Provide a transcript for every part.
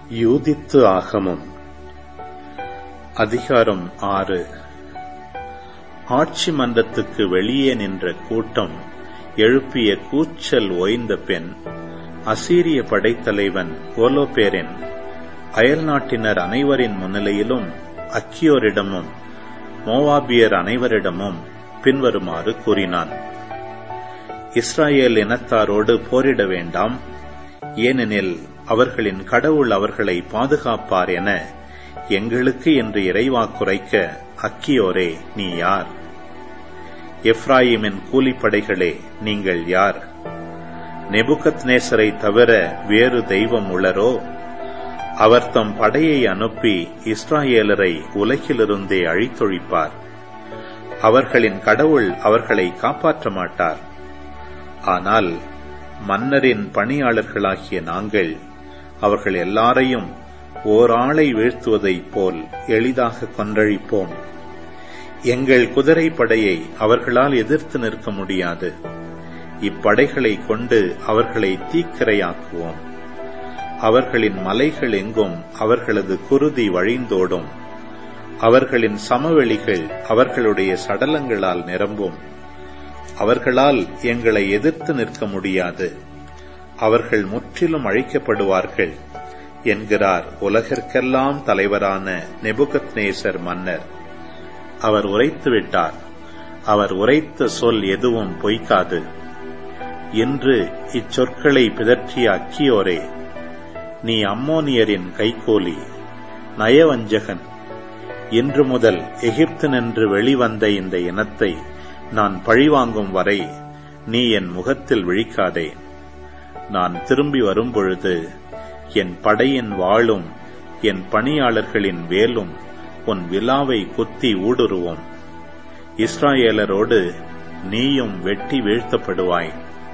யூதித்து ஆகமம் அதிகாரம் ஆறு ஆட்சி மன்றத்துக்கு வெளியே நின்ற கூட்டம் எழுப்பிய கூச்சல் ஓய்ந்த பின் அசீரிய படைத்தலைவன் ஓலோபேரின் அயல்நாட்டினர் அனைவரின் முன்னிலையிலும் அக்கியோரிடமும் மோவாபியர் அனைவரிடமும் பின்வருமாறு கூறினான் இஸ்ராயேல் இனத்தாரோடு போரிட வேண்டாம் ஏனெனில் அவர்களின் கடவுள் அவர்களை பாதுகாப்பார் என எங்களுக்கு என்று இறைவாக்குரைக்க அக்கியோரே நீ யார் எப்ராயிமின் கூலிப்படைகளே நீங்கள் யார் நெபுகத் நேசரை தவிர வேறு தெய்வம் உள்ளரோ அவர் தம் படையை அனுப்பி இஸ்ராயேலரை உலகிலிருந்தே அழித்தொழிப்பார் அவர்களின் கடவுள் அவர்களை காப்பாற்ற மாட்டார் ஆனால் மன்னரின் பணியாளர்களாகிய நாங்கள் அவர்கள் எல்லாரையும் ஓர் ஆளை வீழ்த்துவதைப் போல் எளிதாக கொன்றழிப்போம் எங்கள் குதிரை படையை அவர்களால் எதிர்த்து நிற்க முடியாது இப்படைகளை கொண்டு அவர்களை தீக்கிரையாக்குவோம் அவர்களின் மலைகள் எங்கும் அவர்களது குருதி வழிந்தோடும் அவர்களின் சமவெளிகள் அவர்களுடைய சடலங்களால் நிரம்பும் அவர்களால் எங்களை எதிர்த்து நிற்க முடியாது அவர்கள் முற்றிலும் அழிக்கப்படுவார்கள் என்கிறார் உலகிற்கெல்லாம் தலைவரான நெபுகத் நேசர் மன்னர் அவர் உரைத்துவிட்டார் அவர் உரைத்த சொல் எதுவும் பொய்க்காது என்று இச்சொற்களை பிதற்றிய அக்கியோரே நீ அம்மோனியரின் கைகோலி நயவஞ்சகன் இன்று முதல் எகிப்து நின்று வெளிவந்த இந்த இனத்தை நான் பழிவாங்கும் வரை நீ என் முகத்தில் விழிக்காதே நான் திரும்பி வரும்பொழுது என் படையின் வாளும் என் பணியாளர்களின் வேலும் உன் விழாவை குத்தி ஊடுருவோம் இஸ்ராயேலரோடு நீயும் வெட்டி வீழ்த்தப்படுவாய்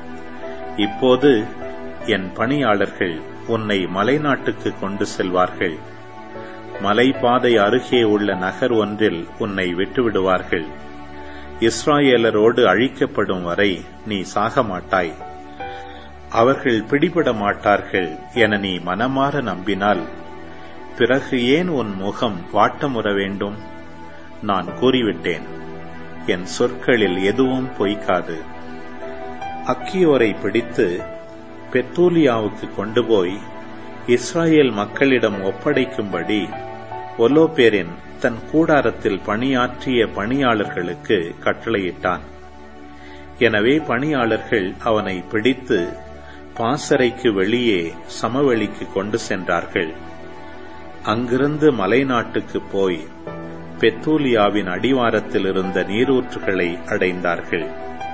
இப்போது என் பணியாளர்கள் உன்னை மலைநாட்டுக்கு கொண்டு செல்வார்கள் மலைப்பாதை அருகே உள்ள நகர் ஒன்றில் உன்னை விட்டுவிடுவார்கள் இஸ்ராயேலரோடு அழிக்கப்படும் வரை நீ சாக மாட்டாய் அவர்கள் பிடிபட மாட்டார்கள் என நீ மனமாற நம்பினால் பிறகு ஏன் உன் முகம் வாட்டமுற வேண்டும் நான் கூறிவிட்டேன் என் சொற்களில் எதுவும் பொய்க்காது அக்கியோரை பிடித்து பெத்தூலியாவுக்கு கொண்டு போய் இஸ்ராயேல் மக்களிடம் ஒப்படைக்கும்படி ஒலோபேரின் தன் கூடாரத்தில் பணியாற்றிய பணியாளர்களுக்கு கட்டளையிட்டான் எனவே பணியாளர்கள் அவனை பிடித்து பாசறைக்கு வெளியே சமவெளிக்கு கொண்டு சென்றார்கள் அங்கிருந்து மலைநாட்டுக்கு போய் பெத்தூலியாவின் அடிவாரத்தில் இருந்த நீரூற்றுகளை அடைந்தார்கள்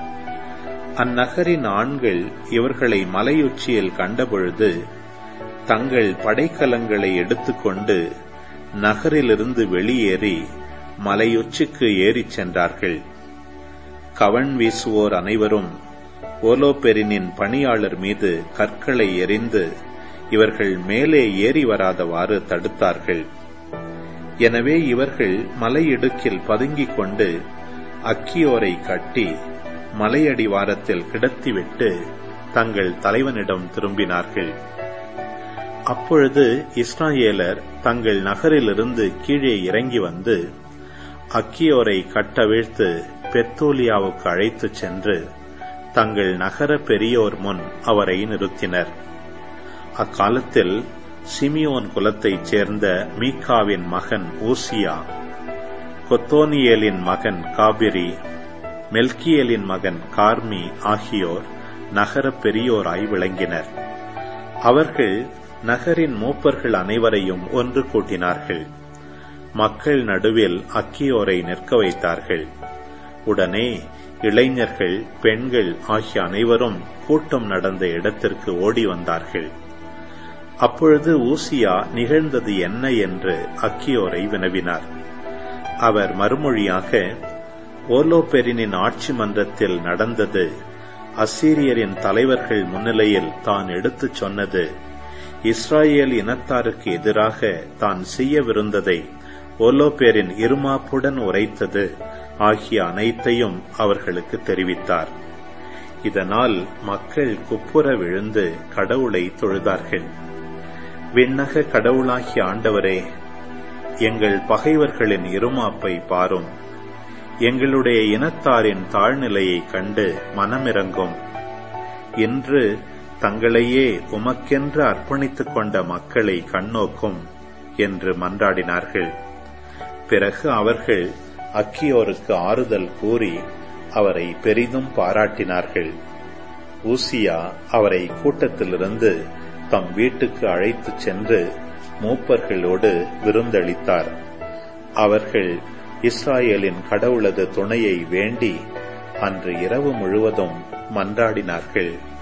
அந்நகரின் ஆண்கள் இவர்களை மலையுச்சியில் கண்டபொழுது தங்கள் படைக்கலங்களை எடுத்துக்கொண்டு நகரிலிருந்து வெளியேறி மலையுச்சிக்கு ஏறிச் சென்றார்கள் கவன் வீசுவோர் அனைவரும் ஓலோபெரினின் பணியாளர் மீது கற்களை எறிந்து இவர்கள் மேலே ஏறி வராதவாறு தடுத்தார்கள் எனவே இவர்கள் மலையிடுக்கில் பதுங்கிக் கொண்டு அக்கியோரை கட்டி மலையடிவாரத்தில் கிடத்திவிட்டு தங்கள் தலைவனிடம் திரும்பினார்கள் அப்பொழுது இஸ்ராயேலர் தங்கள் நகரிலிருந்து கீழே இறங்கி வந்து அக்கியோரை கட்டவிழ்த்து பெத்தோலியாவுக்கு அழைத்துச் சென்று தங்கள் நகர பெரியோர் முன் அவரை நிறுத்தினர் அக்காலத்தில் சிமியோன் குலத்தைச் சேர்ந்த மீகாவின் மகன் ஊசியா கொத்தோனியேலின் மகன் காபிரி மெல்கியலின் மகன் கார்மி ஆகியோர் நகர பெரியோராய் விளங்கினர் அவர்கள் நகரின் மூப்பர்கள் அனைவரையும் ஒன்று கூட்டினார்கள் மக்கள் நடுவில் அக்கியோரை நிற்க வைத்தார்கள் உடனே இளைஞர்கள் பெண்கள் ஆகிய அனைவரும் கூட்டம் நடந்த இடத்திற்கு ஓடி வந்தார்கள் அப்பொழுது ஊசியா நிகழ்ந்தது என்ன என்று அக்கியோரை வினவினார் அவர் மறுமொழியாக ஓலோபெரினின் ஆட்சி மன்றத்தில் நடந்தது அசீரியரின் தலைவர்கள் முன்னிலையில் தான் எடுத்துச் சொன்னது இஸ்ராயேல் இனத்தாருக்கு எதிராக தான் செய்யவிருந்ததை ஓலோபேரின் இருமாப்புடன் உரைத்தது ஆகிய அனைத்தையும் அவர்களுக்கு தெரிவித்தார் இதனால் மக்கள் குப்புற விழுந்து கடவுளை தொழுதார்கள் விண்ணக கடவுளாகிய ஆண்டவரே எங்கள் பகைவர்களின் இருமாப்பை பாரும் எங்களுடைய இனத்தாரின் தாழ்நிலையை கண்டு மனமிறங்கும் இன்று தங்களையே உமக்கென்று அர்ப்பணித்துக் கொண்ட மக்களை கண்ணோக்கும் என்று மன்றாடினார்கள் பிறகு அவர்கள் அக்கியோருக்கு ஆறுதல் கூறி அவரை பெரிதும் பாராட்டினார்கள் ஊசியா அவரை கூட்டத்திலிருந்து தம் வீட்டுக்கு அழைத்துச் சென்று மூப்பர்களோடு விருந்தளித்தார் அவர்கள் இஸ்ராயேலின் கடவுளது துணையை வேண்டி அன்று இரவு முழுவதும் மன்றாடினார்கள்